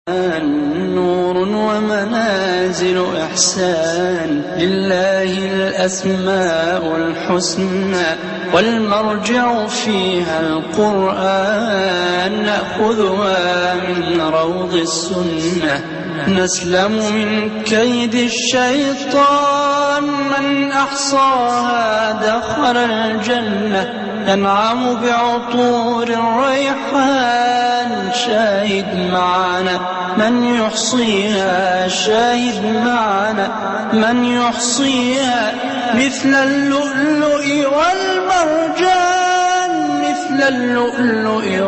نور ومنازل إحسان لله الأسماء الحسنى والمرجع فيها القرآن نأخذها من روض السنة نسلم من كيد الشيطان من أحصاها دخل الجنة ينعم بعطور الريحان شاهد معنا من يحصيها شاهد معنا من يحصيها مثل اللؤلؤ والمرجان مثل اللؤلؤ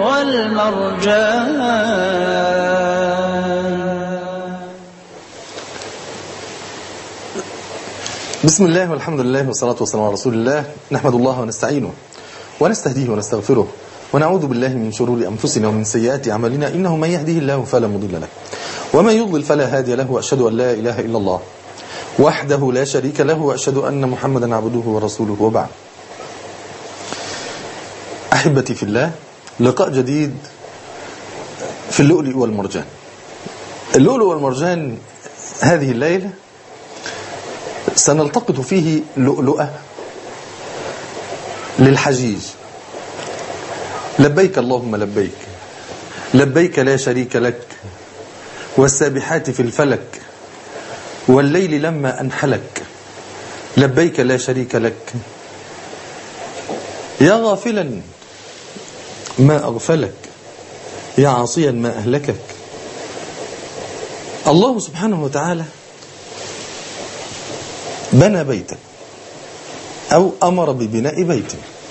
والمرجان بسم الله والحمد لله والصلاة والسلام على رسول الله نحمد الله ونستعينه ونستهديه ونستغفره ونعوذ بالله من شرور أنفسنا ومن سيئات أعمالنا إنه من يهده الله فلا مضل له ومن يضلل فلا هادي له وأشهد أن لا إله إلا الله وحده لا شريك له وأشهد أن محمدا عبده ورسوله وبعد أحبتي في الله لقاء جديد في اللؤلؤ والمرجان اللؤلؤ والمرجان هذه الليلة سنلتقط فيه لؤلؤة للحجيج لبيك اللهم لبيك لبيك لا شريك لك والسابحات في الفلك والليل لما أنحلك لبيك لا شريك لك يا غافلا ما أغفلك يا عاصيا ما أهلكك الله سبحانه وتعالى بنى بيتا أو أمر ببناء بيت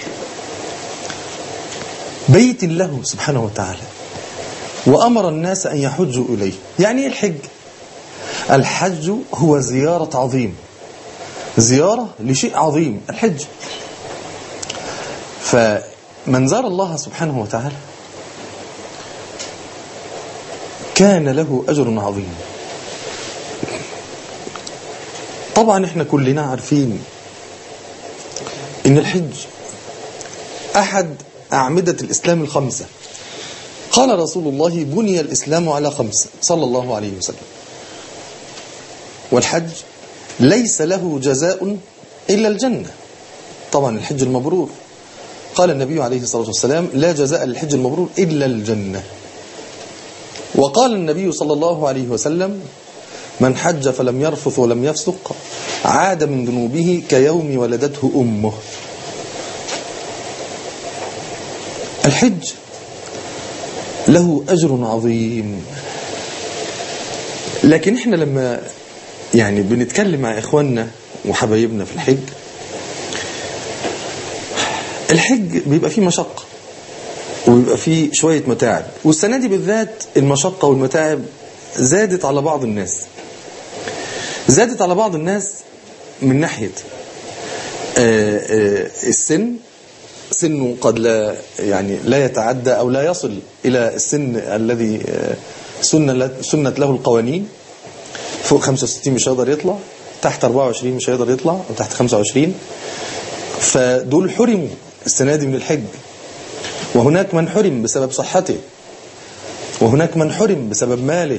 بيت له سبحانه وتعالى وأمر الناس أن يحجوا إليه يعني إيه الحج الحج هو زيارة عظيم زيارة لشيء عظيم الحج فمن زار الله سبحانه وتعالى كان له أجر عظيم طبعا احنا كلنا عارفين ان الحج احد اعمدة الاسلام الخمسة قال رسول الله بني الاسلام على خمسة صلى الله عليه وسلم والحج ليس له جزاء الا الجنة طبعا الحج المبرور قال النبي عليه الصلاة والسلام لا جزاء للحج المبرور الا الجنة وقال النبي صلى الله عليه وسلم من حج فلم يرفث ولم يفسق عاد من ذنوبه كيوم ولدته أمه الحج له أجر عظيم لكن احنا لما يعني بنتكلم مع إخواننا وحبايبنا في الحج الحج بيبقى فيه مشقة وبيبقى فيه شوية متاعب والسنة دي بالذات المشقة والمتاعب زادت على بعض الناس زادت على بعض الناس من ناحية السن سنه قد لا يعني لا يتعدى أو لا يصل إلى السن الذي سنة سنت له القوانين فوق 65 مش هيقدر يطلع تحت 24 مش هيقدر يطلع أو تحت 25 فدول حرموا السنة دي من الحج وهناك من حرم بسبب صحته وهناك من حرم بسبب ماله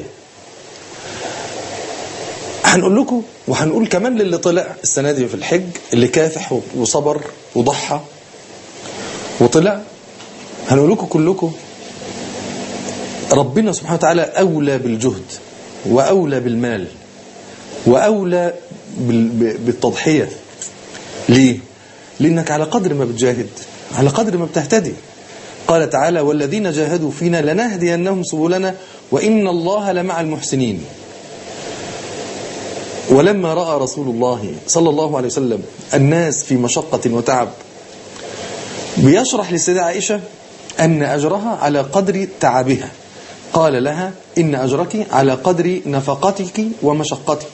هنقول لكم وهنقول كمان للي طلع السنة دي في الحج اللي كافح وصبر وضحى وطلع هنقول لكم كلكم ربنا سبحانه وتعالى أولى بالجهد وأولى بالمال وأولى بالتضحية ليه؟ لأنك على قدر ما بتجاهد على قدر ما بتهتدي قال تعالى والذين جاهدوا فينا لنهدينهم سبلنا وإن الله لمع المحسنين ولما رأى رسول الله صلى الله عليه وسلم الناس في مشقة وتعب بيشرح للسيدة عائشة أن أجرها على قدر تعبها قال لها إن أجرك على قدر نفقتك ومشقتك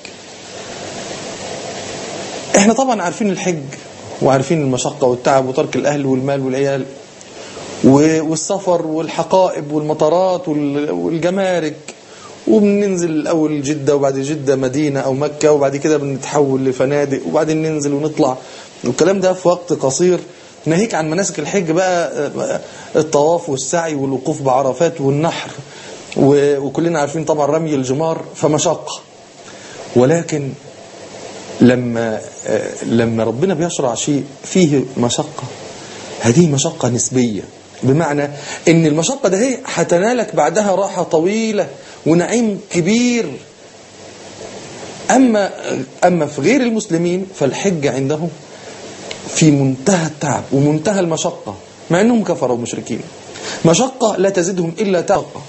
احنا طبعا عارفين الحج وعارفين المشقة والتعب وترك الأهل والمال والعيال والسفر والحقائب والمطارات والجمارك وبننزل الأول جدة وبعد جدة مدينة أو مكة وبعد كده بنتحول لفنادق وبعدين ننزل ونطلع والكلام ده في وقت قصير ناهيك عن مناسك الحج بقى الطواف والسعي والوقوف بعرفات والنحر و- وكلنا عارفين طبعا رمي الجمار فمشقة ولكن لما آه، لما ربنا بيشرع شيء فيه مشقة هذه مشقة نسبية بمعنى ان المشقة ده هي هتنالك بعدها راحة طويلة ونعيم كبير أما أما في غير المسلمين فالحج عندهم في منتهى التعب ومنتهى المشقة مع أنهم كفروا ومشركين مشقة لا تزيدهم إلا تعقة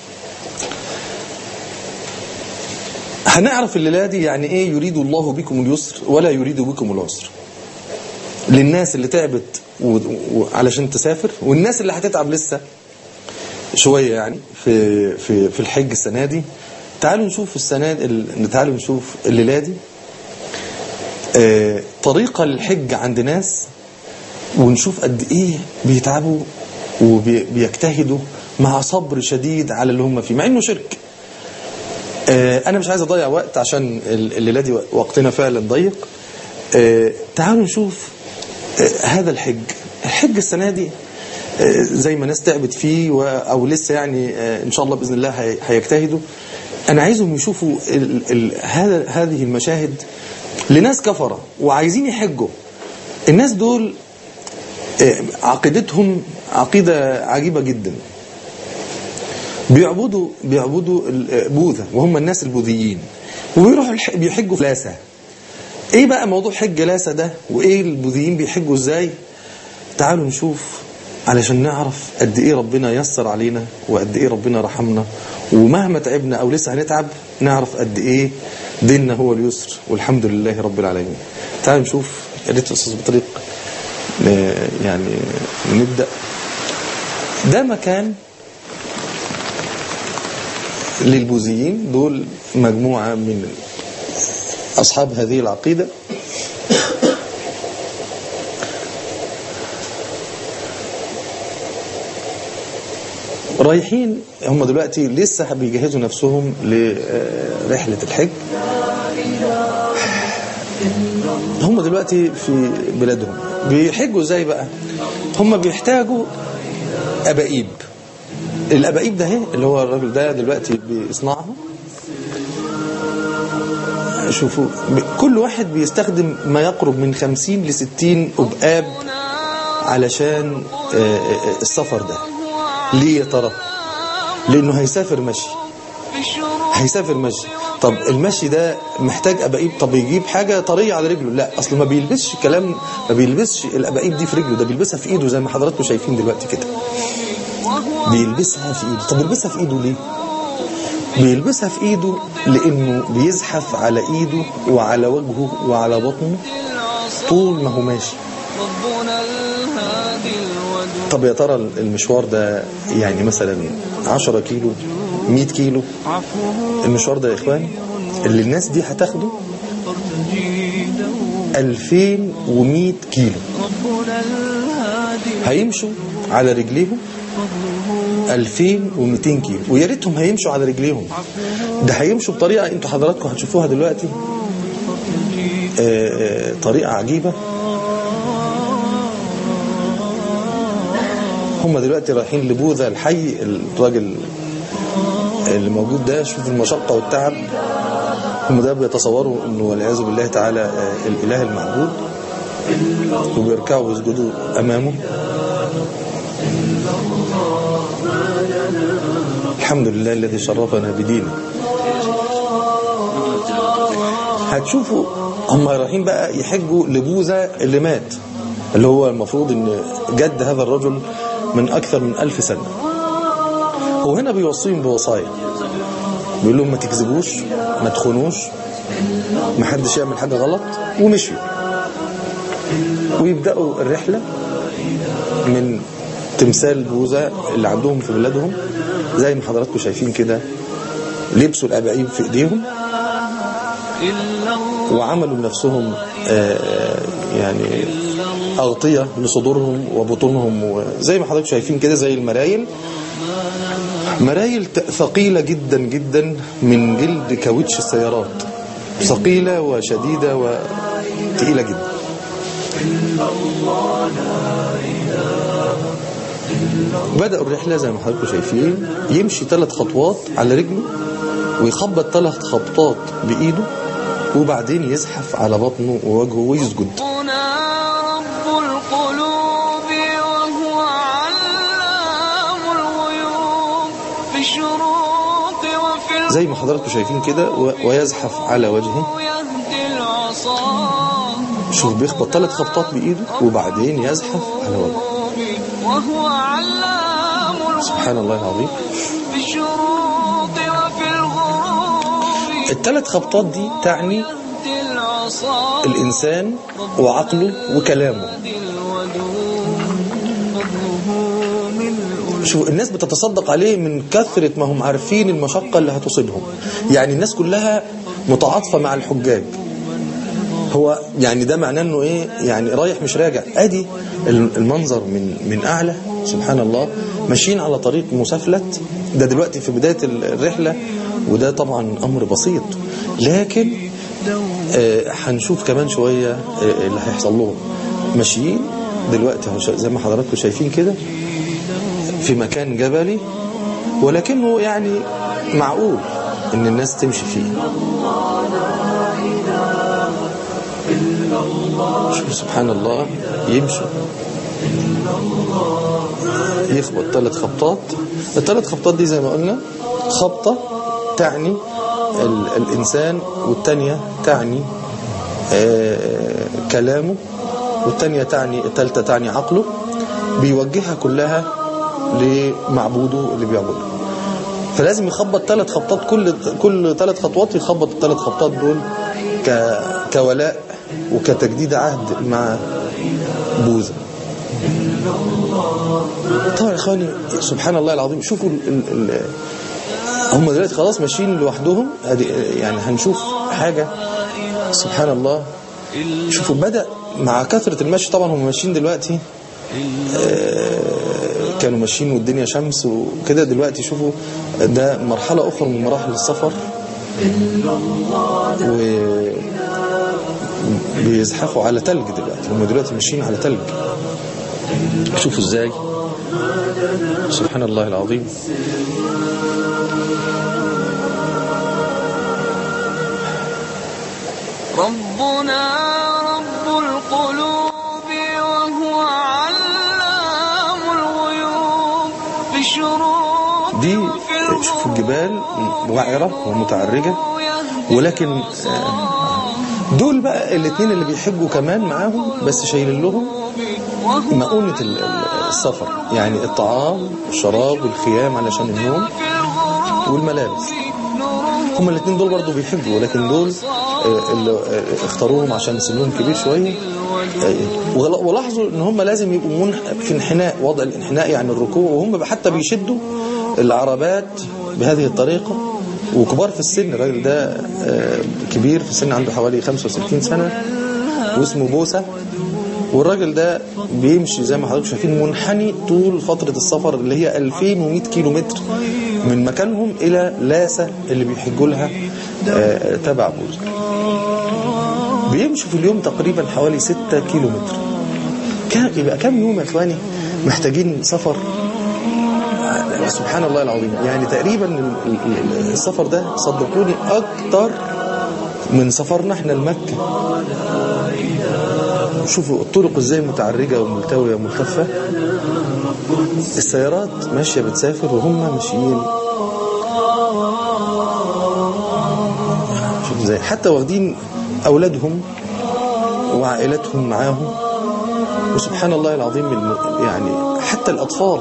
هنعرف الليلة دي يعني إيه يريد الله بكم اليسر ولا يريد بكم العسر للناس اللي تعبت و- و- علشان تسافر والناس اللي هتتعب لسه شوية يعني في في في الحج السنة دي تعالوا نشوف السنة ال- تعالوا نشوف الليلة دي آه، طريقة للحج عند ناس ونشوف قد ايه بيتعبوا وبيجتهدوا مع صبر شديد على اللي هم فيه مع انه شرك آه، انا مش عايز اضيع وقت عشان ال- الليله دي وقتنا فعلا ضيق آه، تعالوا نشوف آه، هذا الحج الحج السنه دي آه، زي ما ناس تعبت فيه و- او لسه يعني آه، ان شاء الله باذن الله هي- هيجتهدوا انا عايزهم يشوفوا ال ال هذا هذه المشاهد لناس كفره وعايزين يحجوا الناس دول آه، عقيدتهم عقيده عجيبه جدا بيعبدوا بيعبدوا ال- بوذا وهم الناس البوذيين وبيروحوا الح- بيحجوا في لاسا ايه بقى موضوع حج لاسا ده وايه البوذيين بيحجوا ازاي تعالوا نشوف علشان نعرف قد ايه ربنا يسر علينا وقد ايه ربنا رحمنا ومهما تعبنا او لسه هنتعب نعرف قد ايه ديننا هو اليسر والحمد لله رب العالمين تعالوا نشوف يا ريت استاذ بطريق ن- يعني نبدا ده مكان للبوذيين دول مجموعة من أصحاب هذه العقيدة رايحين هم دلوقتي لسه بيجهزوا نفسهم لرحلة الحج هم دلوقتي في بلادهم بيحجوا ازاي بقى هم بيحتاجوا أبائيب الأبائيب ده اهي اللي هو الراجل ده دلوقتي بيصنعها شوفوا ب- كل واحد بيستخدم ما يقرب من 50 ل 60 أبقاب علشان آه، آه، السفر ده ليه يا ترى لأنه هيسافر مشي هيسافر مشي طب المشي ده محتاج أبائيب طب يجيب حاجة طرية على رجله لا أصل ما بيلبسش كلام ما بيلبسش الأبائيب دي في رجله ده بيلبسها في إيده زي ما حضراتكم شايفين دلوقتي كده بيلبسها في ايده طب بيلبسها في ايده ليه بيلبسها في ايده لانه بيزحف على ايده وعلى وجهه وعلى بطنه طول ما هو ماشي ربنا الهادي الودود طب يا ترى المشوار ده يعني مثلا 10 كيلو 100 كيلو عفوه المشوار ده يا اخوان اللي الناس دي هتاخده تجيده 2100 كيلو ربنا الهادي هيمشوا على رجليهم 2200 كيلو ويا ريتهم هيمشوا على رجليهم ده هيمشوا بطريقه انتوا حضراتكم هتشوفوها دلوقتي آه، آه، طريقه عجيبه هم دلوقتي رايحين لبوذا الحي الراجل اللي موجود ده شوف المشقه والتعب هم ده بيتصوروا انه والعياذ بالله تعالى آه، الاله المعبود وبيركعوا ويسجدوا امامه الحمد لله الذي شرفنا بدينه هتشوفوا هم رايحين بقى يحجوا لبوذا اللي مات اللي هو المفروض ان جد هذا الرجل من اكثر من ألف سنة هو هنا بيوصيهم بوصايا بيقول لهم ما تكذبوش ما تخونوش ما حدش يعمل حاجة غلط ومشيوا ويبدأوا الرحلة من تمثال بوذا اللي عندهم في بلادهم زي ما حضراتكم شايفين كده لبسوا الأبائيب في ايديهم إلا الله وعملوا لنفسهم آه، يعني أغطية لصدورهم وبطونهم وزي ما حضراتكم شايفين كده زي المرايل مرايل ت- ثقيلة جدا جدا من جلد كاوتش السيارات ثقيلة وشديدة وثقيلة جدا بدأوا الرحلة زي ما حضراتكم شايفين يمشي ثلاث خطوات على رجله ويخبط ثلاث خبطات بإيده وبعدين يزحف على بطنه ووجهه ويسجد ربنا رب القلوب وهو علام الغيوب في الشروق وفي زي ما حضراتكم شايفين كده و- ويزحف على وجهه يهدي العصا شوف بيخبط ثلاث خبطات بإيده وبعدين يزحف على وجهه وهو علام الغيوب سبحان الله العظيم في الشروق وفي الغروب الثلاث خبطات دي تعني يهدي العصا الإنسان وعقله وكلامه يهدي الودود فضله ملء شوف الناس بتتصدق عليه من كثرة ما هم عارفين المشقة اللي هتصيبهم يعني الناس كلها متعاطفة مع الحجاج هو يعني ده معناه انه ايه يعني رايح مش راجع ادي المنظر من من اعلى سبحان الله ماشيين على طريق مسافلت ده دلوقتي في بداية الرحلة وده طبعا امر بسيط لكن آه، هنشوف كمان شوية آه، اللي هيحصل لهم ماشيين دلوقتي أهو شا- زي ما حضراتكم شايفين كده في مكان جبلي ولكنه يعني معقول ان الناس تمشي فيه شوف سبحان الله يمشوا يخبط ثلاث خبطات الثلاث خبطات دي زي ما قلنا خبطة تعني ال الإنسان والتانية تعني آه كلامه والتانية تعني التالتة تعني عقله بيوجهها كلها لمعبوده اللي بيعبده فلازم يخبط ثلاث خبطات كل كل ثلاث خطوات يخبط الثلاث خبطات دول ك كولاء وكتجديد عهد مع بوذا طبعا يا اخواني سبحان الله العظيم شوفوا ال ال ال هم دلوقتي خلاص ماشيين لوحدهم ادي يعني هنشوف حاجه سبحان الله شوفوا بدأ مع كثرة المشي طبعا هم ماشيين دلوقتي آه، كانوا ماشيين والدنيا شمس وكده دلوقتي شوفوا ده مرحلة أخرى من مراحل السفر و بيزحفوا على تلج دلوقتي هم دلوقتي ماشيين على تلج شوفوا ازاي سبحان الله العظيم ربنا رب القلوب وهو علام الغيوب في الشروق دي وفي شوفوا الجبال وعرة ومتعرجة ولكن آه، دول بقى الاثنين اللي بيحجوا كمان معاهم بس شايلين لهم وهو مؤونة ال- ال- السفر يعني الطعام والشراب والخيام علشان النوم في الغروب والملابس نوره هما الاثنين دول برضو بيحجوا ولكن دول آه، اللي آه، اختاروهم عشان سنهم كبير شوية آه، ولا- ولاحظوا ان هم لازم يبقوا منح في انحناء وضع الانحناء يعني الركوع وهم حتى بيشدوا العربات بهذه الطريقة وكبار في السن الراجل ده آه، كبير في السن عنده حوالي 65 سنة واسمه بوسة والراجل ده بيمشي زي ما حضرتك شايفين منحني طول فترة السفر اللي هي 2100 كيلو متر من مكانهم إلى لاسة اللي بيحجوا لها آه، تبع بوزة بيمشوا في اليوم تقريبا حوالي 6 كيلو متر كام يبقى كام يوم يا اخواني محتاجين سفر آه، سبحان الله العظيم يعني تقريبا ال- ال- ال- السفر ده صدقوني اكتر من سفرنا احنا لمكة شوفوا الطرق ازاي متعرجة وملتوية وملتفة السيارات ماشية بتسافر وهم ماشيين شوف ازاي حتى واخدين اولادهم وعائلتهم معاهم وسبحان الله العظيم الم- يعني حتى الاطفال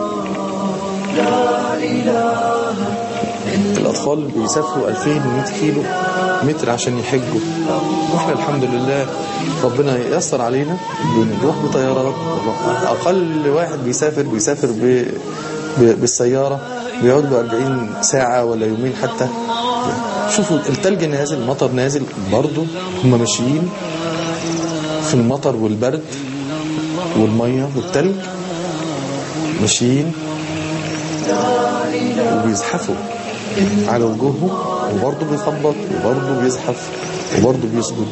الأطفال بيسافروا 2100 كيلو متر عشان يحجوا واحنا الحمد لله ربنا ييسر علينا بنروح بطيارات أقل واحد بيسافر بيسافر ب... ب... بالسيارة بيقعد له 40 ساعة ولا يومين حتى شوفوا التلج نازل المطر نازل برضه هم ماشيين في المطر والبرد والمية والتلج ماشيين وبيزحفوا على وجوههم وبرضه بيخبط وبرضه بيزحف وبرضه بيسجد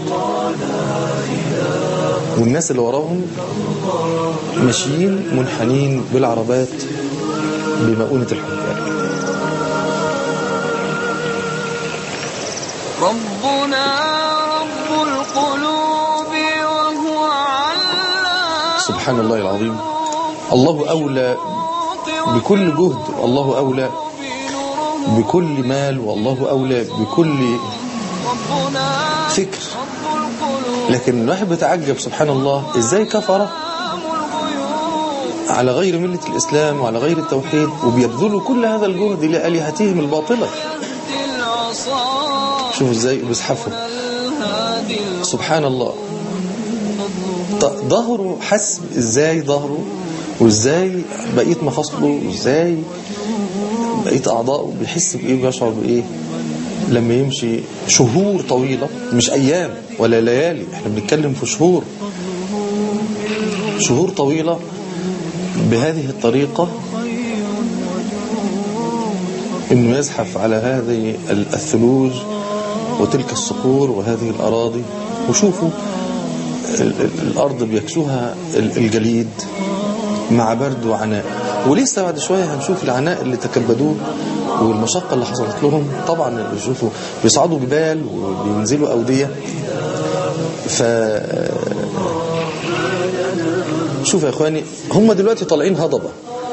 والناس اللي وراهم ماشيين منحنين بالعربات بمؤونة الحجاج ربنا رب القلوب وهو علام سبحان الله العظيم الله أولى بكل جهد الله أولى بكل مال والله أولى بكل ربنا فكر رب القلوب لكن الواحد بيتعجب سبحان الله ازاي كفر الغيوب على غير ملة الإسلام وعلى غير التوحيد وبيبذلوا كل هذا الجهد لآلهتهم الباطلة العصا شوفوا ازاي بيزحفوا الهادي سبحان الله ط- ظهره حس ازاي ظهره وازاي بقية مفاصله وازاي بقية أعضائه بيحس بإيه ويشعر بإيه لما يمشي شهور طويلة مش أيام ولا ليالي احنا بنتكلم في شهور شهور طويلة بهذه الطريقة انه يزحف على هذه الثلوج وتلك الصخور وهذه الأراضي وشوفوا ال- ال- الأرض بيكسوها ال- الجليد مع برد وعناء ولسه بعد شوية هنشوف العناء اللي تكبدوه والمشقة اللي حصلت لهم طبعا شوفوا بيصعدوا جبال وبينزلوا أودية ف شوف يا اخواني هم دلوقتي طالعين هضبة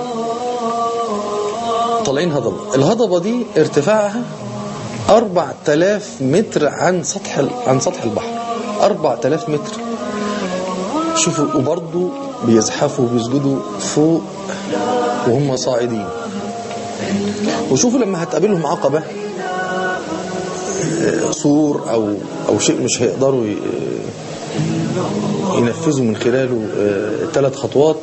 طالعين هضبة الهضبة دي ارتفاعها 4000 متر عن سطح ال- عن سطح البحر 4000 متر شوفوا وبرضه بيزحفوا وبيسجدوا فوق وهم صاعدين وشوفوا لما هتقابلهم عقبة آه، سور أو أو شيء مش هيقدروا ي- ينفذوا من خلاله ثلاث خطوات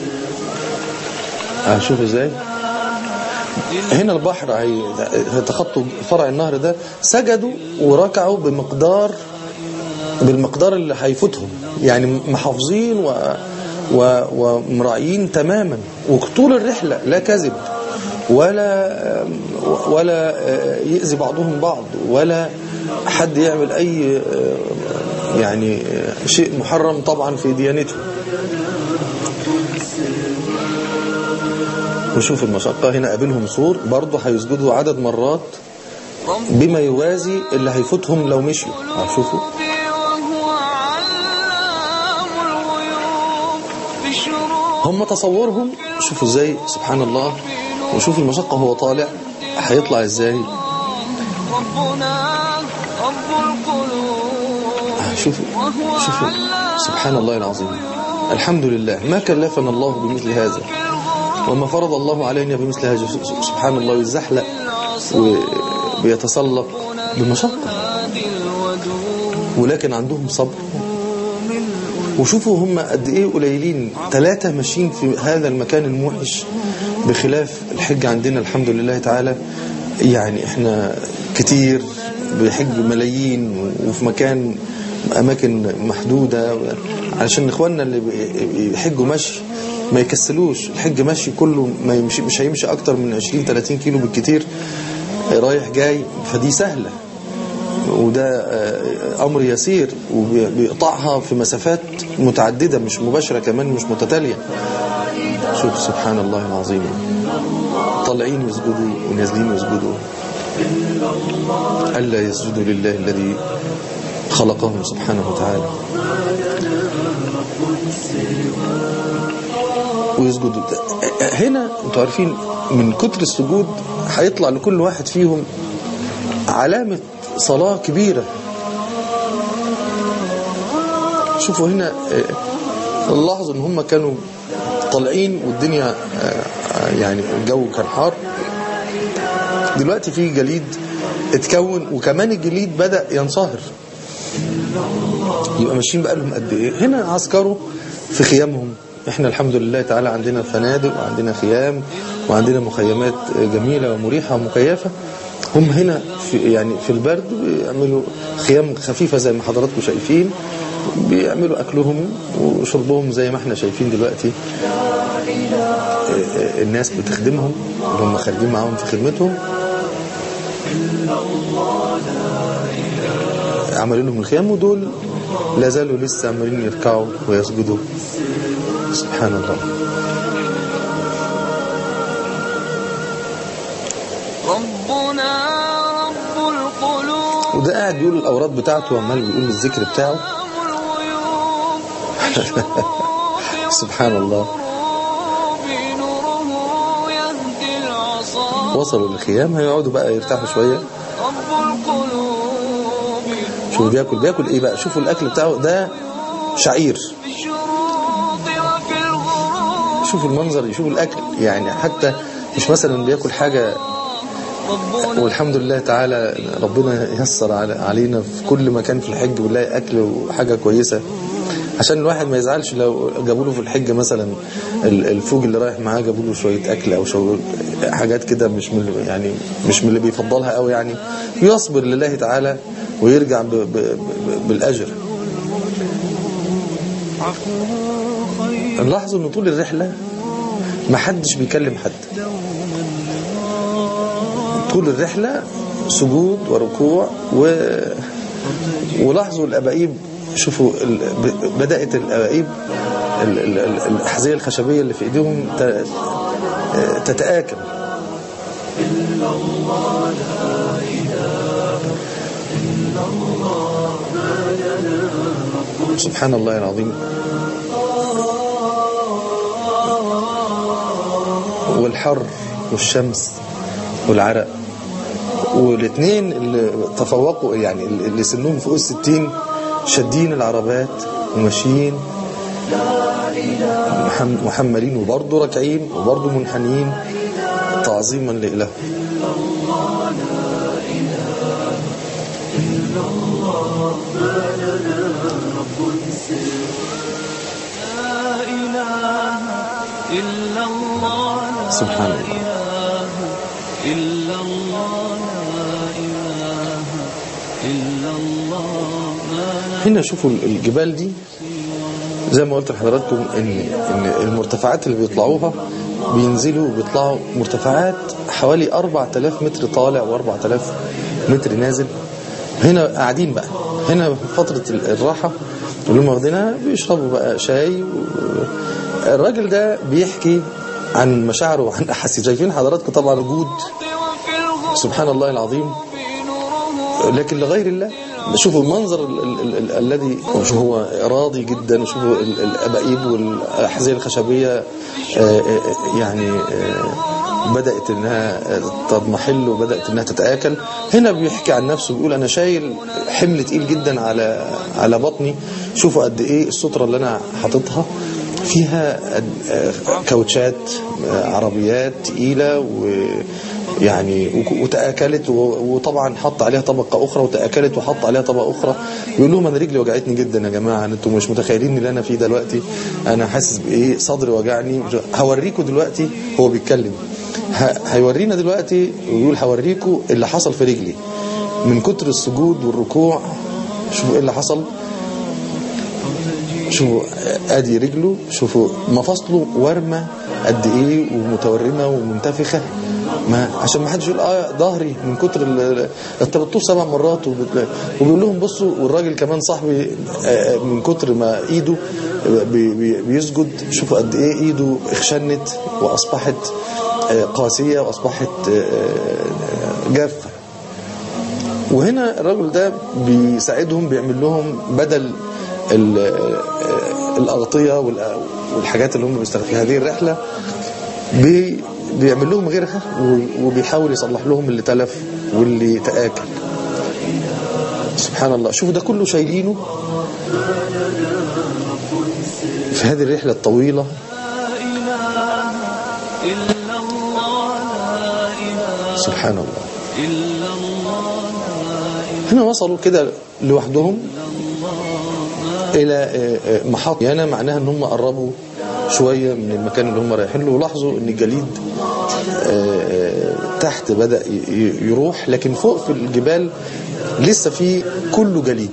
هنشوف ازاي هنا البحر هي- هيتخطوا فرع النهر ده سجدوا وركعوا بمقدار بالمقدار اللي هيفوتهم يعني محافظين و و ومراعيين تماما وطول الرحلة لا كذب ولا ولا يأذي بعضهم بعض ولا حد يعمل أي يعني شيء محرم طبعا في ديانته وشوف المشقة هنا قابلهم سور برضه هيسجدوا عدد مرات بما يوازي اللي هيفوتهم لو مشيوا هشوفوا وهو علام الغيوب بشروق هم تصورهم شوفوا ازاي سبحان الله وشوف المشقة هو طالع هيطلع ازاي ربنا رب القلوب شوفوا شوفوا سبحان الله العظيم الحمد لله ما كلفنا الله بمثل هذا وما فرض الله علينا بمثل هذا سبحان الله يزحلق وبيتسلق بمشقة هادي الودود ولكن عندهم صبر وشوفوا هم قد ايه قليلين ثلاثة ماشيين في هذا المكان الموحش بخلاف الحج عندنا الحمد لله تعالى يعني احنا كتير بحج ملايين وفي مكان اماكن محدودة علشان اخواننا اللي بيحجوا مشي ما يكسلوش الحج مشي كله ما يمشي مش هيمشي اكتر من 20 30 كيلو بالكتير رايح جاي فدي سهله وده آه، أمر يسير وبيقطعها في مسافات متعددة مش مباشرة كمان مش متتالية شوف سبحان الله العظيم طالعين يسجدوا ونازلين يسجدوا ألا يسجدوا لله الذي خلقهم سبحانه وتعالى ويسجدوا هنا انتوا عارفين من كتر السجود هيطلع لكل واحد فيهم علامة صلاة كبيرة شوفوا هنا آه، لاحظوا ان هم كانوا طالعين والدنيا آه، آه، يعني الجو كان حار دلوقتي في جليد اتكون وكمان الجليد بدأ ينصهر يبقى ماشيين بقالهم قد ايه هنا عسكروا في خيامهم احنا الحمد لله تعالى عندنا فنادق وعندنا خيام وعندنا مخيمات جميلة ومريحة ومكيفة هم هنا في يعني في البرد بيعملوا خيام خفيفة زي ما حضراتكم شايفين بيعملوا أكلهم وشربهم زي ما احنا شايفين دلوقتي الناس بتخدمهم اللي هم خارجين معاهم في خدمتهم عملوا لهم الخيام ودول لا زالوا لسه عمالين يركعوا ويسجدوا سبحان الله ربنا رب القلوب وده قاعد بيقول الأوراد بتاعته وعمال بيقول الذكر بتاعه أعلام الغيوب بالشروق سبحان الله والغروب نوره يهدي العصا وصلوا للخيام هيقعدوا بقى يرتاحوا شوية رب القلوب شوفوا بياكل بياكل ايه بقى شوفوا الأكل بتاعه ده شعير في الشروق وفي الغروب شوفوا المنظر يشوفوا الأكل يعني حتى مش مثلا بياكل حاجة ربنا والحمد لله تعالى ربنا ييسر على- علينا في كل مكان في الحج ونلاقي أكل وحاجة كويسة عشان الواحد ما يزعلش لو جابوا له في الحج مثلا ال- الفوج اللي رايح معاه جابوا له شويه اكل او شو حاجات كده مش من يعني مش من اللي بيفضلها قوي يعني يصبر لله تعالى ويرجع ب ب ب بالاجر عفوه خير نلاحظوا ان طول الرحله ما حدش بيكلم حد طول الرحله سجود وركوع و ولاحظوا الابائيب شوفوا ال... ب- بدات الابائيب ال... ال... ال- الاحذيه الخشبيه اللي في ايديهم ت... تتآكل سبحان الله العظيم والحر والشمس والعرق والاثنين اللي تفوقوا يعني اللي سنهم فوق الستين شادين العربات وماشيين محم- محملين وبرضه راكعين وبرضه منحنيين تعظيما لإله لا إله إلا الله سبحان الله. لا إله إلا الله لا إله إلا الله ما هنا شوفوا الجبال دي زي ما قلت لحضراتكم ان ان المرتفعات اللي بيطلعوها بينزلوا بيطلعوا مرتفعات حوالي 4000 متر طالع و4000 متر نازل هنا قاعدين بقى هنا فترة الراحة اللي هم واخدينها بيشربوا بقى شاي و... الراجل ده بيحكي عن مشاعره وعن احاسيسه شايفين حضراتكم طبعا الجود وفي الغروب سبحان الله العظيم نوره لكن لغير الله شوفوا المنظر ال- ال- ال- ال- الذي شوفوا هو راضي جدا شوفوا ال- الأبائيب والأحذية الخشبية آه، آه، يعني آه، بدأت انها تضمحل وبدأت انها تتآكل هنا بيحكي عن نفسه بيقول انا شايل حمل تقيل جدا على على بطني شوفوا قد ايه السترة اللي انا حاططها فيها قد- آه، كاوتشات آه، عربيات تقيلة و يعني وك- وتآكلت و- وطبعا حط عليها طبقة أخرى وتآكلت وحط عليها طبقة أخرى بيقول لهم أنا رجلي وجعتني جدا يا جماعة أنتم مش متخيلين اللي أنا فيه دلوقتي أنا حاسس بإيه صدري وجعني هوريكم دلوقتي هو بيتكلم ه- هيورينا دلوقتي ويقول هوريكم اللي حصل في رجلي من كتر السجود والركوع شوفوا إيه اللي حصل شوفوا ادي رجله شوفوا مفاصله ورمه قد ايه ومتورمه ومنتفخه ما عشان ما حدش يقول اه ظهري من كتر ال- انت بتطوف سبع مرات وبت- وبيقول لهم بصوا والراجل كمان صاحبي آه، من كتر ما ايده بي- بي- بيسجد شوفوا قد ايه ايده اخشنت واصبحت آه، قاسيه واصبحت آه، آه، جافه وهنا الرجل ده بيساعدهم بيعمل لهم بدل ال- الأغطية وال- والحاجات اللي هم بيستخدموا في هذه الرحلة بي بيعمل لهم غيرها و- وبيحاول يصلح لهم اللي تلف واللي تآكل سبحان الله شوفوا ده كله شايلينه في هذه الرحلة الطويلة إله إلا الله لا إله سبحان الله إلا الله لا إله هنا وصلوا كده لوحدهم الى آه، آه، محط يعني معناها ان هم قربوا شويه من المكان اللي هم رايحين له ولاحظوا ان الجليد آه، آه، تحت بدا ي- ي- يروح لكن فوق في الجبال لسه في كله جليد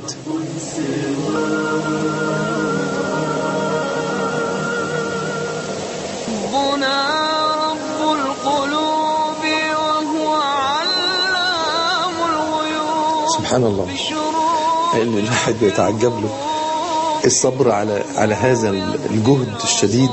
ربنا رب القلوب وهو علام سبحان الله بالشروق اللي الواحد بيتعجب له الصبر على على هذا الجهد الشديد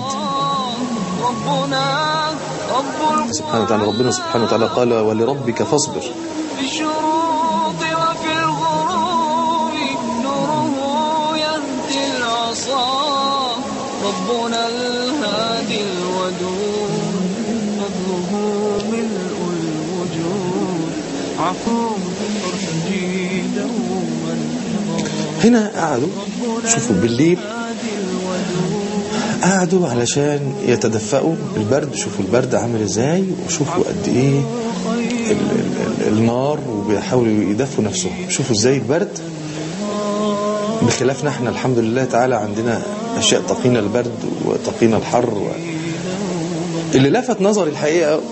ربنا رب سبحانه وتعالى ربنا سبحانه وتعالى قال ولربك فاصبر في الشروق وفي الغروب نوره يهدي العصا ربنا الهادي الودود فضله ملء الوجود عفو يرجي دوما هنا قعدوا شوفوا بالليل هادي الودود قعدوا علشان يتدفئوا البرد شوفوا البرد عامل ازاي وشوفوا قد ايه ال ال ال النار وبيحاولوا يدفوا نفسهم شوفوا ازاي البرد بخلافنا احنا الحمد لله تعالى عندنا اشياء تقينا البرد وتقينا الحر و... اللي لفت نظري الحقيقه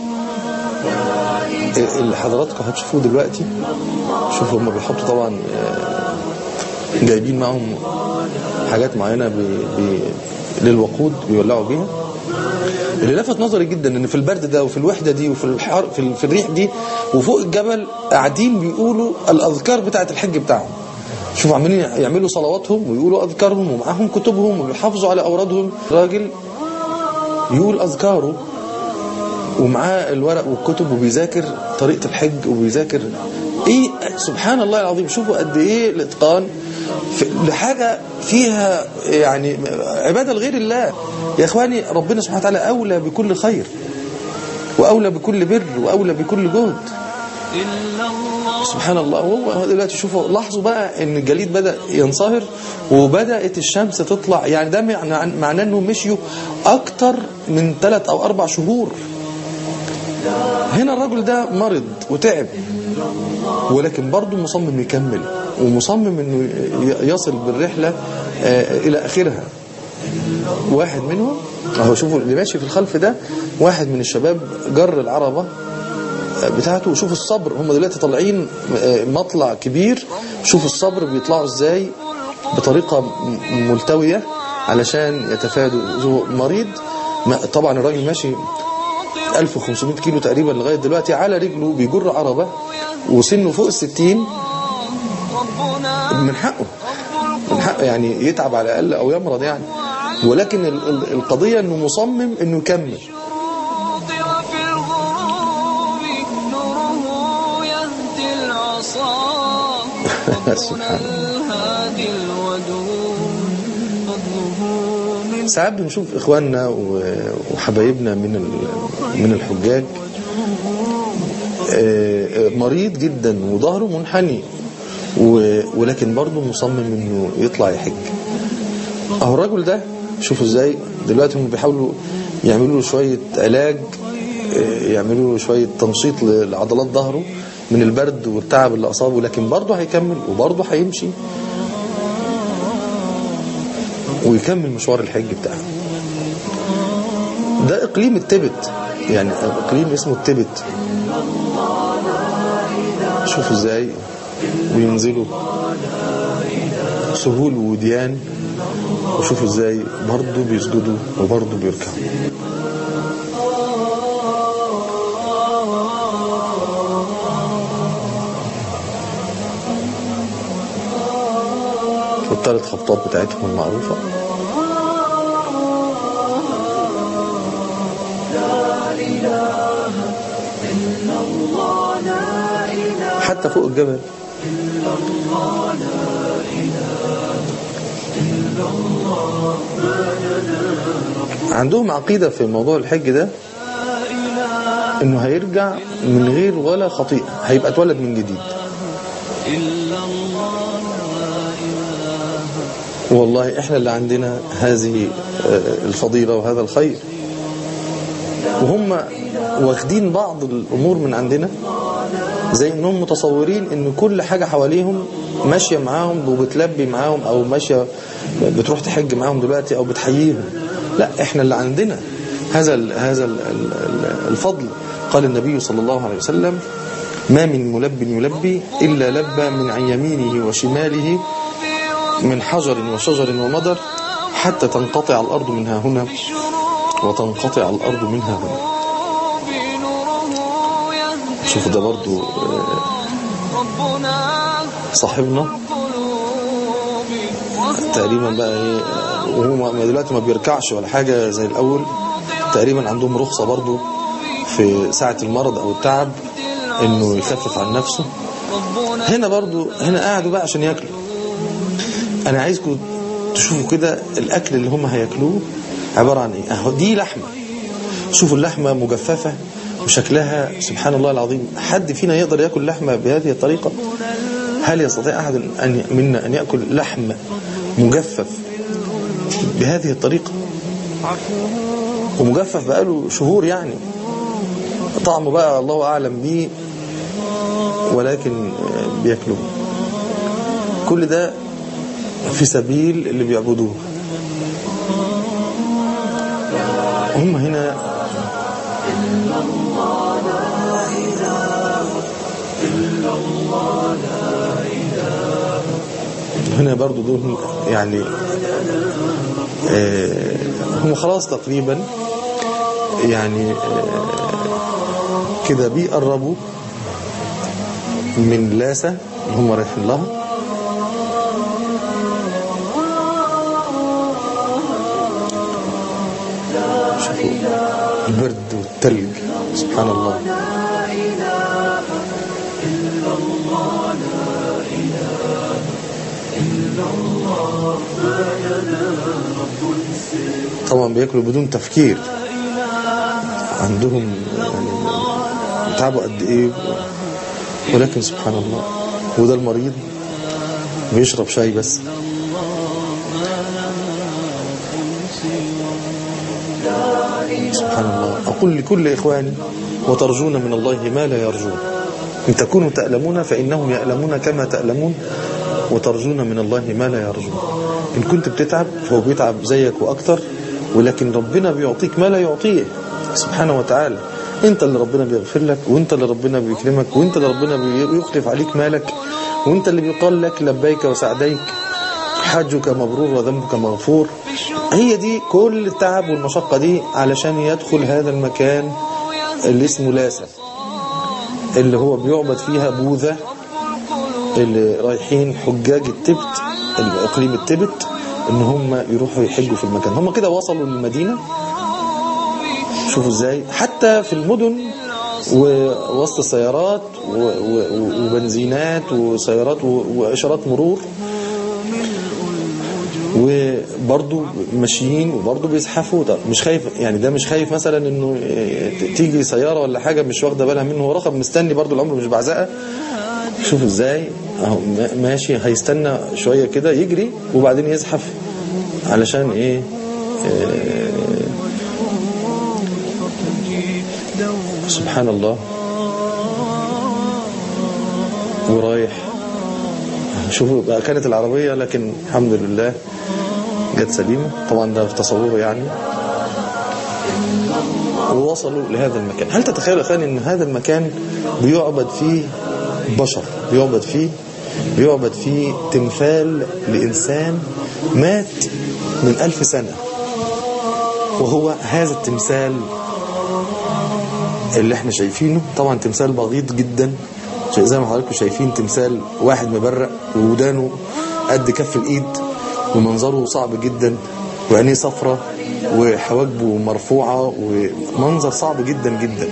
اللي حضراتكم هتشوفوه دلوقتي شوفوا هم بيحطوا طبعا آه، جايبين معاهم حاجات معينه بي بي للوقود بيولعوا بيها اللي لفت نظري جدا ان في البرد ده وفي الوحده دي وفي الحر في, ال- في الريح دي وفوق الجبل قاعدين بيقولوا الاذكار بتاعه الحج بتاعهم شوفوا عاملين يعملوا صلواتهم ويقولوا اذكارهم ومعاهم كتبهم وبيحافظوا على اورادهم راجل يقول اذكاره ومعاه الورق والكتب وبيذاكر طريقة الحج وبيذاكر ايه سبحان الله العظيم شوفوا قد ايه الاتقان في لحاجة فيها يعني عبادة لغير الله يا اخواني ربنا سبحانه وتعالى اولى بكل خير واولى بكل بر واولى بكل جهد إلا الله سبحان الله وهو دلوقتي شوفوا لاحظوا بقى ان الجليد بدا ينصهر وبدات الشمس تطلع يعني ده معنى- معناه انهم مشيوا اكتر من ثلاث او اربع شهور هنا الرجل ده مرض وتعب ولكن برضه مصمم يكمل ومصمم انه ي- يصل بالرحله آه، الى اخرها واحد منهم اهو شوفوا اللي ماشي في الخلف ده واحد من الشباب جر العربه بتاعته وشوفوا الصبر هم دلوقتي طالعين آه، مطلع كبير شوفوا الصبر بيطلعوا ازاي بطريقة م- ملتوية علشان يتفادوا هو مريض ما- طبعا الراجل ماشي 1500 كيلو تقريبا لغاية دلوقتي على رجله بيجر عربة وسنه فوق الستين ربنا من حقه من حقه يعني يتعب على الأقل أو يمرض يعني ولكن ال- ال- القضية انه مصمم انه يكمل الشروق وفي الغروب نوره يهدي العصا ربنا سبحان الهادي الودود فضله من ساعات بنشوف اخواننا و- وحبايبنا من ال- من الحجاج آه، آه، مريض جدا وظهره منحني و- ولكن برضه مصمم انه يطلع يحج اهو الراجل ده شوفوا ازاي دلوقتي هم بيحاولوا يعملوا له شويه علاج آه، يعملوا له شويه تنشيط ل- لعضلات ظهره من البرد والتعب اللي اصابه لكن برضه هيكمل وبرضه هيمشي ويكمل مشوار الحج بتاعه ده اقليم التبت يعني اقليم اسمه التبت شوفوا ازاي وينزلوا سهول ووديان وشوفوا ازاي برضه بيسجدوا وبرضه بيركعوا والثلاث خبطات بتاعتهم المعروفة حتى فوق الجبل عندهم عقيدة في موضوع الحج ده انه هيرجع من غير ولا خطيئة هيبقى اتولد من جديد إلا الله لا إله والله احنا اللي عندنا هذه آه، الفضيلة وهذا الخير وهم واخدين بعض الامور من عندنا زي انهم متصورين ان كل حاجة حواليهم ماشية معاهم وبتلبي معاهم او ماشية بتروح تحج معاهم دلوقتي او بتحييهم لا احنا اللي عندنا هذا ال هذا ال ال الفضل قال النبي صلى الله عليه وسلم ما من ملب يلبي إلا لبى من عن يمينه وشماله من حجر وشجر ومدر حتى تنقطع الأرض منها هنا وتنقطع الأرض منها هنا بنوره يهدي شوفوا ده برضو آه، ربنا صاحبنا تقريبا بقى ايه وهو ما- دلوقتي ما بيركعش ولا حاجة زي الأول تقريبا عندهم رخصة برضو في ساعة المرض أو التعب إنه يخفف عن نفسه هنا برضو هنا قاعدوا بقى عشان ياكلوا أنا عايزكم تشوفوا كده الأكل اللي هم هياكلوه عبارة عن إيه أهو دي لحمة شوفوا اللحمة مجففة وشكلها سبحان الله العظيم حد فينا يقدر يأكل لحمة بهذه الطريقة هل يستطيع أحد أن منا أن يأكل لحم مجفف بهذه الطريقة ومجفف بقاله شهور يعني طعمه بقى الله أعلم به ولكن آه، بياكلوه كل ده في سبيل اللي بيعبدوه هم هنا هنا برضو دول يعني آه، هم خلاص تقريبا يعني آه، كده بيقربوا من لاسة اللي هم رايحين لها شوفوا البرد والتلج سبحان الله طبعا بياكلوا بدون تفكير عندهم يعني تعبوا قد ايه ولكن سبحان الله وده المريض بيشرب شاي بس سبحان الله أقول لكل إخواني وترجون من الله ما لا يرجون إن تكونوا تألمون فإنهم يألمون كما تألمون وترجون من الله ما لا يرجون إن كنت بتتعب فهو بيتعب زيك وأكتر ولكن ربنا بيعطيك ما لا يعطيه سبحانه وتعالى انت اللي ربنا بيغفر لك وانت اللي ربنا بيكرمك وانت اللي ربنا بيخلف عليك مالك وانت اللي بيقال لك لبيك وسعديك حجك مبرور وذنبك مغفور هي دي كل التعب والمشقة دي علشان يدخل هذا المكان اللي اسمه لاسة اللي هو بيعبد فيها بوذا اللي رايحين حجاج التبت اقليم التبت ان هم يروحوا يحجوا في المكان هم كده وصلوا للمدينة شوفوا ازاي حتى في المدن ووسط السيارات و- و- وبنزينات وسيارات و- واشارات مرور وبرضه ماشيين وبرضه بيزحفوا ده مش خايف يعني ده مش خايف مثلا انه تيجي سياره ولا حاجه مش واخده بالها منه هو رقم مستني برضه الامر مش بعزقه شوف ازاي اهو ما- ماشي هيستنى شويه كده يجري وبعدين يزحف علشان ايه آه، سبحان الله ورايح شوفوا بقى كانت العربية لكن الحمد لله جت سليمة طبعا ده في تصوره يعني ووصلوا لهذا المكان هل تتخيل يا اخواني ان هذا المكان بيعبد فيه بشر بيعبد فيه بيعبد فيه تمثال لإنسان مات من ألف سنة وهو هذا التمثال اللي احنا شايفينه طبعا تمثال بغيض جدا زي ما حضراتكم شايفين تمثال واحد مبرق وودانه قد كف الايد ومنظره صعب جدا وعينيه صفرة وحواجبه مرفوعة ومنظر صعب جدا جدا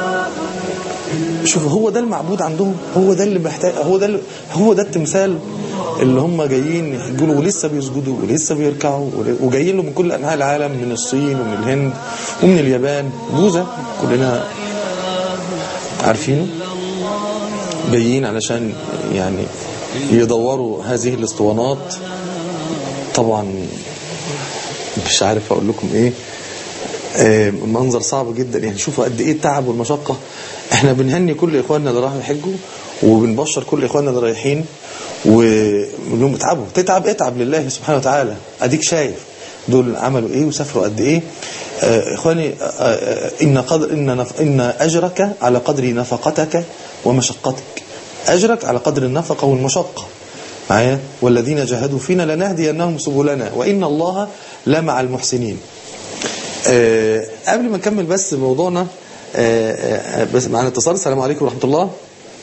شوف هو ده المعبود عندهم هو ده اللي محتاج هو ده اللي هو ده التمثال اللي هم جايين يحجوا له ولسه بيسجدوا ولسه بيركعوا وجايين له من كل انحاء العالم من الصين ومن الهند ومن اليابان بوذا كلنا عارفينه جايين علشان يعني يدوروا هذه الاسطوانات طبعا مش عارف اقول لكم ايه آه، منظر صعب جدا يعني شوفوا قد ايه التعب والمشقه احنا بنهني كل اخواننا اللي راحوا يحجوا وبنبشر كل اخواننا اللي رايحين ونقول لهم اتعبوا تتعب اتعب لله سبحانه وتعالى اديك شايف دول عملوا ايه وسافروا قد ايه آه، اخواني آه، آه، ان قدر ان نف- ان اجرك على قدر نفقتك ومشقتك اجرك على قدر النفقه والمشقه معايا والذين جاهدوا فينا لنهدينهم سبلنا وان الله لمع المحسنين آه، قبل ما نكمل بس موضوعنا آه، آه، بس معنا اتصال السلام عليكم ورحمه الله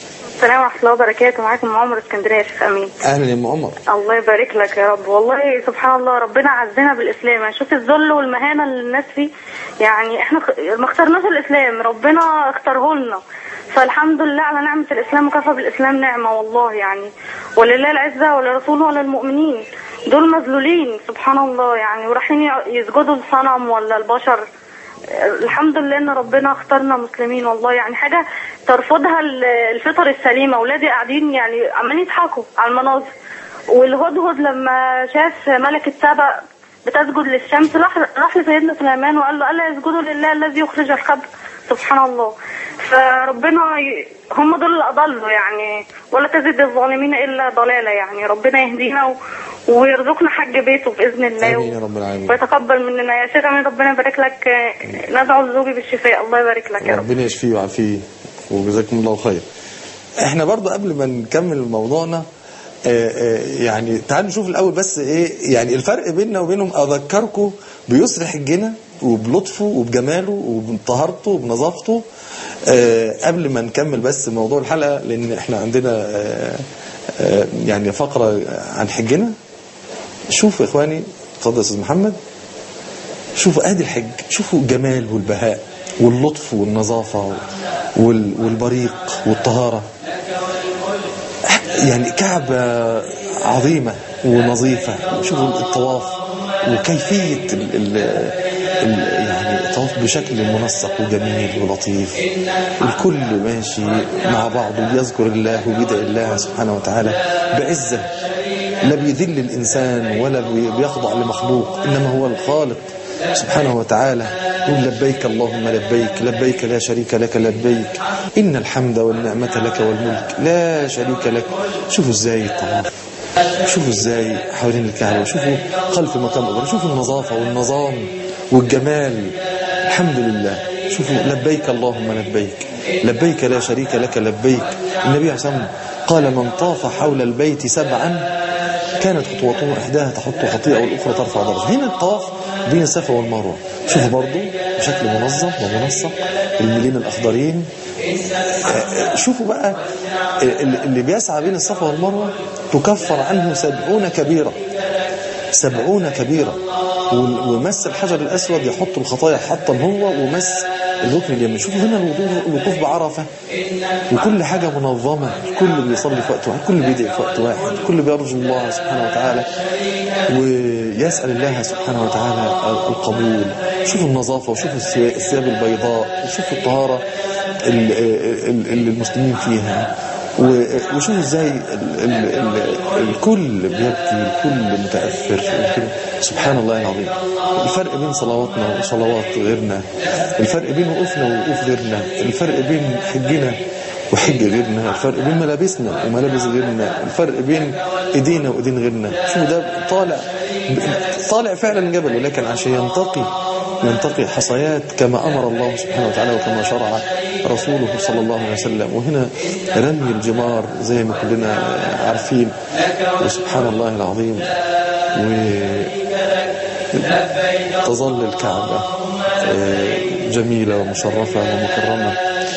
السلام ورحمة الله وبركاته معاكم ام عمر اسكندرية يا شيخ أمين اهلا يا ام عمر الله يبارك لك يا رب والله سبحان الله ربنا عزنا بالإسلام يعني شوف الذل والمهانة اللي الناس فيه يعني احنا خ- ما اخترناش الإسلام ربنا اختاره لنا فالحمد لله على نعمة الإسلام وكفى بالإسلام نعمة والله يعني ولله العزة ولرسوله وللمؤمنين دول مذلولين سبحان الله يعني ورايحين يع- يسجدوا لصنم ولا البشر الحمد لله ان ربنا اختارنا مسلمين والله يعني حاجه ترفضها ال- الفطر السليمه اولادي قاعدين يعني عمالين يضحكوا على المناظر والهدهد لما شاف ملكه سبأ بتسجد للشمس راح راح لسيدنا سليمان وقال له الا يسجدوا لله الذي يخرج الخبء سبحان الله فربنا ي... هم دول اللي اضلوا يعني ولا تزد الظالمين الا ضلالا يعني ربنا يهدينا و... ويرزقنا حج بيته باذن الله امين يا رب العالمين ويتقبل مننا يا شيخ امين ربنا يبارك لك آه، ندعو لزوجي بالشفاء الله يبارك لك يا رب ربنا يشفيه ويعافيه وجزاكم الله خير احنا برضو قبل ما نكمل موضوعنا آه، آه، يعني تعالوا نشوف الاول بس ايه يعني الفرق بيننا وبينهم اذكركم بيسر حجنا وبلطفه وبجماله وبطهارته وبنظافته آه، قبل ما نكمل بس موضوع الحلقه لان احنا عندنا آه، آه، يعني فقره عن حجنا شوفوا يا اخواني اتفضل يا استاذ محمد شوفوا ادي الحج شوفوا الجمال والبهاء واللطف والنظافه وال- والبريق والطهاره يعني كعبه عظيمه ونظيفه شوفوا الطواف وكيفيه ال ال ال يعني الطواف بشكل منسق وجميل ولطيف الكل ماشي مع بعض وبيذكر الله وبيدعي الله سبحانه وتعالى بعزه لا بيذل الإنسان ولا بي- بيخضع لمخلوق إنما هو الخالق سبحانه وتعالى يقول لبيك اللهم لبيك لبيك لا شريك لك لبيك إن الحمد والنعمة لك والملك لا شريك لك شوفوا ازاي الطواف شوفوا ازاي حوالين الكعبة شوفوا خلف مقام إبراهيم شوفوا النظافة والنظام والجمال الحمد لله شوفوا لبيك اللهم لبيك لبيك لا شريك لك لبيك النبي عليه الصلاة والسلام قال من طاف حول البيت سبعا كانت خطوته احداها تحط خطيئه والاخرى ترفع درجه هنا الطواف بين الصفا والمروه شوفوا برضو بشكل منظم ومنسق الميلين الاخضرين آه، شوفوا بقى اللي اللي بيسعى بين الصفا والمروه تكفر عنه سبعون كبيره سبعون كبيرة وال- ومس الحجر الأسود يحط الخطايا حطا هو ومس الركن اليمين شوفوا هنا الوضوء- الوقوف بعرفة وكل حاجة منظمة الكل بيصلي في وقت واحد الكل بيدعي في وقت واحد الكل بيرجو الله سبحانه وتعالى ويسأل الله سبحانه وتعالى القبول شوفوا النظافة وشوفوا الثياب الثياب البيضاء وشوفوا الطهارة ال- ال- اللي المسلمين فيها و- وشوفوا ازاي ال- ال- ال- الكل بيبكي الكل متأثر الكل سبحان الله العظيم الفرق بين صلواتنا وصلوات غيرنا الفرق بين وقوفنا ووقوف غيرنا الفرق بين حجنا وحج غيرنا الفرق بين ملابسنا وملابس غيرنا الفرق بين ايدينا وايدين غيرنا شوفوا ده طالع طالع فعلا جبل ولكن عشان ينتقي ينتقي حصيات كما أمر الله سبحانه وتعالى وكما شرع رسوله صلى الله عليه وسلم وهنا رمي الجمار زي ما كلنا عارفين وسبحان الله العظيم وتظل الكعبة آه، جميلة ومشرفة ومكرمة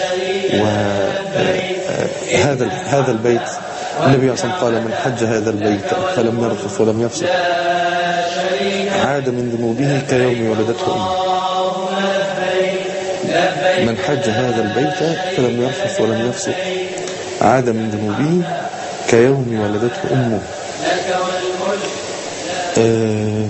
وهذا هذا البيت النبي صلى الله عليه وسلم قال من حج هذا البيت فلم يرفث ولم يفسق عاد من ذنوبه كيوم ولدته أمه من حج هذا البيت فلم يرفث ولم يفسق عاد من ذنوبه كيوم ولدته أمه آه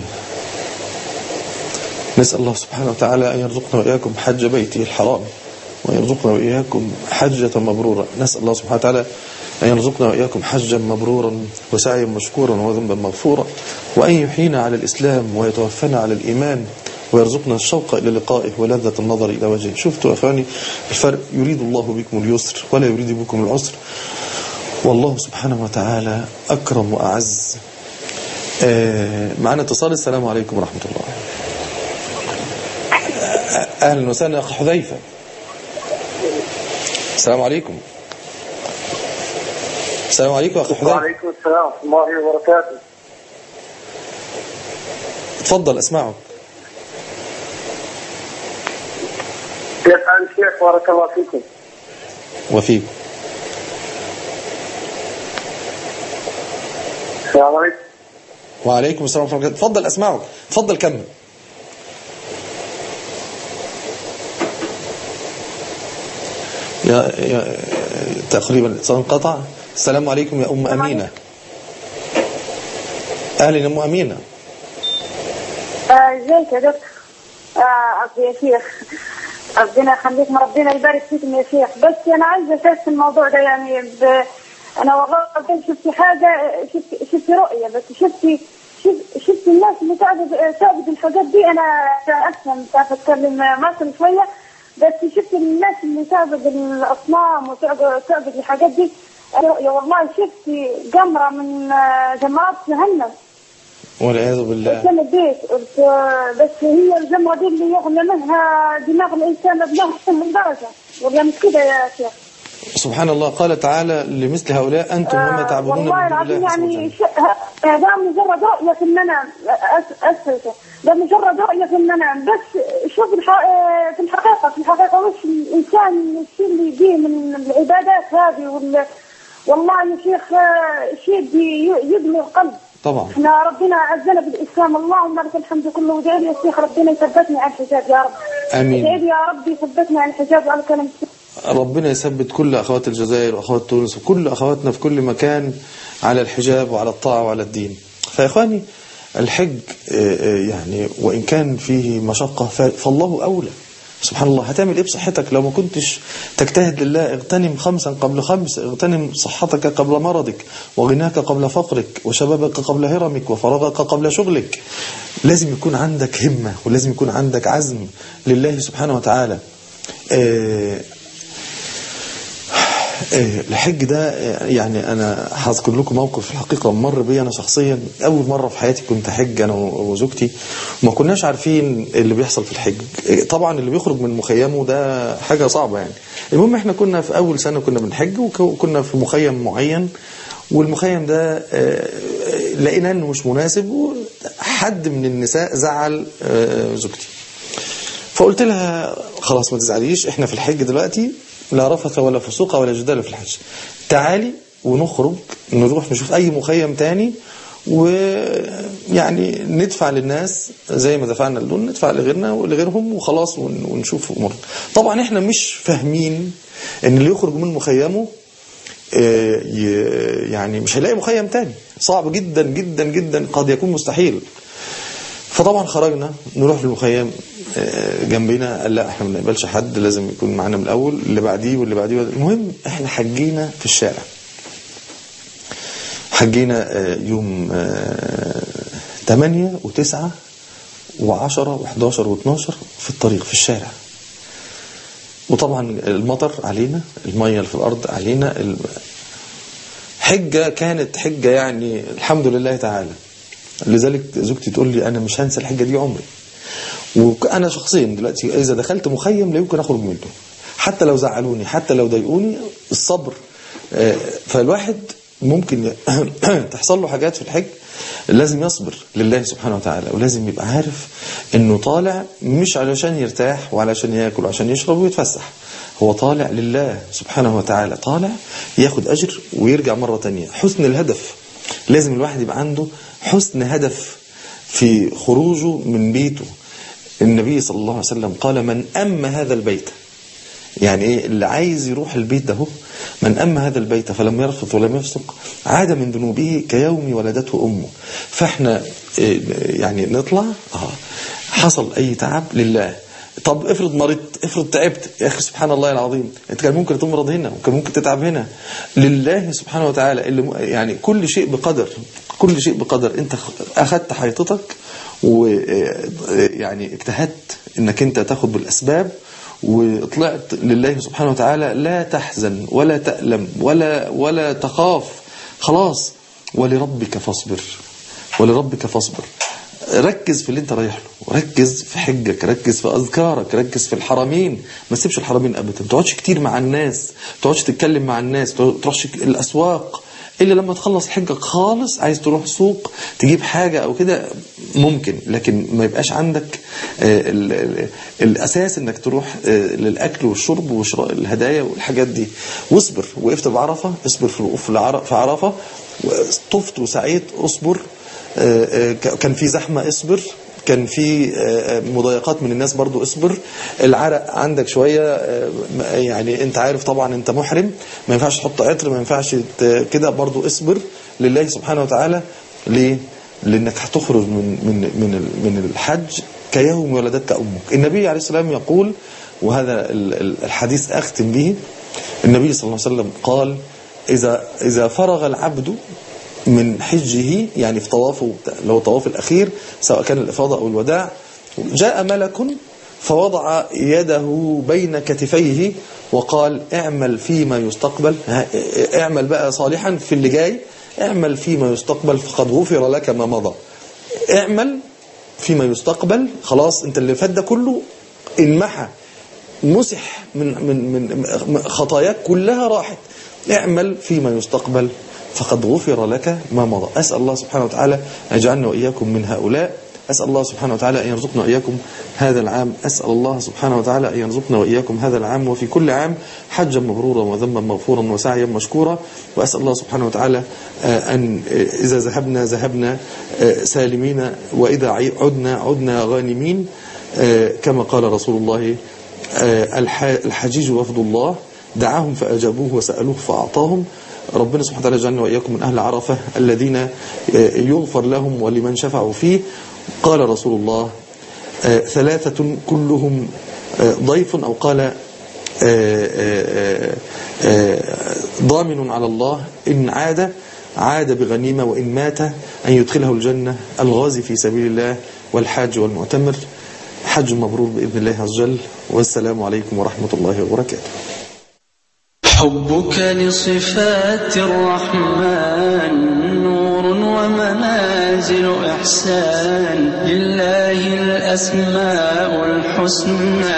نسأل الله سبحانه وتعالى أن يرزقنا وإياكم حج بيته الحرام وأن يرزقنا وإياكم حجة مبرورة نسأل الله سبحانه وتعالى أن يرزقنا وإياكم حجا مبرورا وسعيا مشكورا وذنبا مغفورا وأن يحيينا على الإسلام ويتوفنا على الإيمان ويرزقنا الشوق إلى لقائه ولذة النظر إلى وجهه شفتوا أخواني الفرق يريد الله بكم اليسر ولا يريد بكم العسر والله سبحانه وتعالى أكرم وأعز آه، معنا اتصال السلام عليكم ورحمة الله آه، أهلا وسهلا أخ حذيفة السلام عليكم السلام عليكم أخ حذيفة وعليكم السلام ورحمة الله وبركاته تفضل أسمعك كيف حال الشيخ بارك الله فيكم وفيك السلام عليكم وعليكم السلام ورحمة الله وبركاته اتفضل اسمعك اتفضل كمل يا يا تقريبا الاتصال انقطع السلام عليكم يا ام امينه اهلا يا ام امينه آه، ازيك يا دكتور آه، أبو يا شيخ ربنا يخليك ربنا يبارك فيكم يا شيخ بس انا عايزه اشارك الموضوع ده يعني ب... انا والله قبل شفت حاجه شفت شفت رؤيه بس شفت شفت, شفت الناس اللي تعبد تعبد الحاجات دي انا اصلا بتعرف اتكلم مصري شويه بس شفت الناس اللي تعبد الاصنام وتعبد تعبد الحاجات دي رؤيه والله شفت جمره من آه، جمرات جهنم والعياذ بالله قدام البيت قلت آه، بس هي الجمرة دي اللي يغلى منها دماغ الإنسان بنفس من درجة ولا مش كده يا شيخ سبحان الله قال تعالى لمثل هؤلاء انتم وما آه، تعبدون من والله دون العظيم الله سبحانه يعني وتعالى. ش- آه، ده مجرد رؤية في المنام أس- أسفل ده مجرد رؤية في المنام بس شوف الح... آه، في الحقيقة في الحقيقة وش الإنسان الشيء اللي يجيه من العبادات هذه وال... والله يا شيخ آه، شيء بي- يدمي القلب طبعا احنا ربنا عزنا بالاسلام اللهم لك الحمد كله وادعي لي يا شيخ ربنا يثبتني على الحجاب يا رب آمين. ادعي لي يا رب يثبتني على الحجاب وعلى كلام السنة. ربنا يثبت كل اخوات الجزائر واخوات تونس وكل اخواتنا في كل مكان على الحجاب وعلى الطاعه وعلى الدين فيا اخواني الحج آه، آه، يعني وان كان فيه مشقه ف- فالله اولى سبحان الله هتعمل ايه بصحتك لو ما كنتش تجتهد لله اغتنم خمسا قبل خمس اغتنم صحتك قبل مرضك وغناك قبل فقرك وشبابك قبل هرمك وفراغك قبل شغلك لازم يكون عندك همة ولازم يكون عندك عزم لله سبحانه وتعالى آه، آه، الحج ده آه، يعني انا هذكر لكم موقف في الحقيقه مر بي انا شخصيا اول مره في حياتي كنت حج انا وزوجتي وما كناش عارفين اللي بيحصل في الحج آه، طبعا اللي بيخرج من مخيمه ده حاجه صعبه يعني المهم احنا كنا في اول سنه كنا بنحج وك- وكنا في مخيم معين والمخيم ده آه، لقينا انه مش مناسب وحد من النساء زعل آه، زوجتي فقلت لها خلاص ما تزعليش احنا في الحج دلوقتي لا رفث ولا فسوق ولا جدال في الحج تعالي ونخرج نروح نشوف اي مخيم تاني ويعني ندفع للناس زي ما دفعنا لدول ندفع لغيرنا ولغيرهم وخلاص ون- ونشوف امورنا طبعا احنا مش فاهمين ان اللي يخرج من مخيمه آه، ي- يعني مش هيلاقي مخيم تاني صعب جدا جدا جدا قد يكون مستحيل فطبعا خرجنا نروح للمخيم آه، جنبنا قال لا احنا ما بنقبلش حد لازم يكون معانا من الاول اللي بعديه واللي بعديه المهم احنا حجينا في الشارع حجينا آه، يوم 8 و9 و10 و11 و12 في الطريق في الشارع وطبعا المطر علينا المية اللي في الأرض علينا الم- حجة كانت حجة يعني الحمد لله تعالى لذلك زوجتي تقول لي أنا مش هنسى الحجة دي عمري وأنا شخصيا دلوقتي إذا دخلت مخيم لا يمكن أخرج منه حتى لو زعلوني حتى لو ضايقوني الصبر آه، فالواحد ممكن ي- تحصل له حاجات في الحج لازم يصبر لله سبحانه وتعالى ولازم يبقى عارف انه طالع مش علشان يرتاح وعلشان ياكل وعشان يشرب ويتفسح هو طالع لله سبحانه وتعالى طالع ياخد اجر ويرجع مرة تانية حسن الهدف لازم الواحد يبقى عنده حسن هدف في خروجه من بيته النبي صلى الله عليه وسلم قال من أم هذا البيت يعني ايه اللي عايز يروح البيت ده هو من أما هذا البيت فلم يرفث ولم يفسق عاد من ذنوبه كيوم ولدته أمه فاحنا إيه، يعني نطلع آه حصل أي تعب لله طب افرض مرضت افرض تعبت يا أخي سبحان الله العظيم انت كان ممكن تمرض هنا وكان ممكن تتعب هنا لله سبحانه وتعالى اللي م- يعني كل شيء بقدر كل شيء بقدر انت أخذت حيطتك ويعني اجتهدت انك انت تاخد بالأسباب وطلعت لله سبحانه وتعالى لا تحزن ولا تألم ولا ولا تخاف خلاص ولربك فاصبر ولربك فاصبر ركز في اللي انت رايح له ركز في حجك ركز في اذكارك ركز في الحرمين ما تسيبش الحرمين ابدا ما تقعدش كتير مع الناس ما تقعدش تتكلم مع الناس ما تروحش الاسواق الا لما تخلص حجك خالص عايز تروح سوق تجيب حاجة او كده ممكن لكن ما يبقاش عندك آه، ال- ال- الاساس انك تروح آه، للاكل والشرب وشراء الهدايا والحاجات دي واصبر وقفت بعرفة اصبر في الوقوف في العر- في عرفة طفت وسعيت اصبر آه، آه، ك- كان في زحمه اصبر كان في آه، مضايقات من الناس برضو اصبر العرق عندك شوية آه، يعني انت عارف طبعا انت محرم ما ينفعش تحط عطر ما ينفعش ت- كده برضو اصبر لله سبحانه وتعالى ليه لانك هتخرج من من من ال- من الحج كيوم ولدتك امك النبي عليه السلام يقول وهذا ال- ال- الحديث اختم به النبي صلى الله عليه وسلم قال اذا اذا فرغ العبد من حجه يعني في طوافه اللي هو الطواف الأخير سواء كان الإفاضة أو الوداع جاء ملك فوضع يده بين كتفيه وقال اعمل فيما يستقبل ها- اعمل بقى صالحا في اللي جاي اعمل فيما يستقبل فقد غفر لك ما مضى اعمل فيما يستقبل خلاص انت اللي فات ده كله انمحى مسح من من من خطاياك كلها راحت اعمل فيما يستقبل فقد غفر لك ما مضى أسأل الله سبحانه وتعالى أن يجعلنا وإياكم من هؤلاء أسأل الله سبحانه وتعالى أن يرزقنا وإياكم هذا العام أسأل الله سبحانه وتعالى أن يرزقنا وإياكم هذا العام وفي كل عام حجا مبرورا وذنبا مغفورا وسعيا مشكورا وأسأل الله سبحانه وتعالى آه، أن آه، إذا ذهبنا ذهبنا آه، سالمين وإذا عي- عدنا عدنا غانمين آه، كما قال رسول الله آه، الح- الحجيج وفد الله دعاهم فأجابوه وسألوه فأعطاهم ربنا سبحانه وتعالى يجعلنا وإياكم من أهل عرفة الذين آه، يغفر لهم ولمن شفعوا فيه قال رسول الله آه، ثلاثة كلهم آه، ضيف أو قال آه، آه، آه، ضامن على الله إن عاد عاد بغنيمة وإن مات أن يدخله الجنة الغازي في سبيل الله والحاج والمعتمر حج مبرور بإذن الله عز وجل والسلام عليكم ورحمة الله وبركاته حبك لصفات الرحمن نور ومنازل إحسان لله الأسماء الحسنى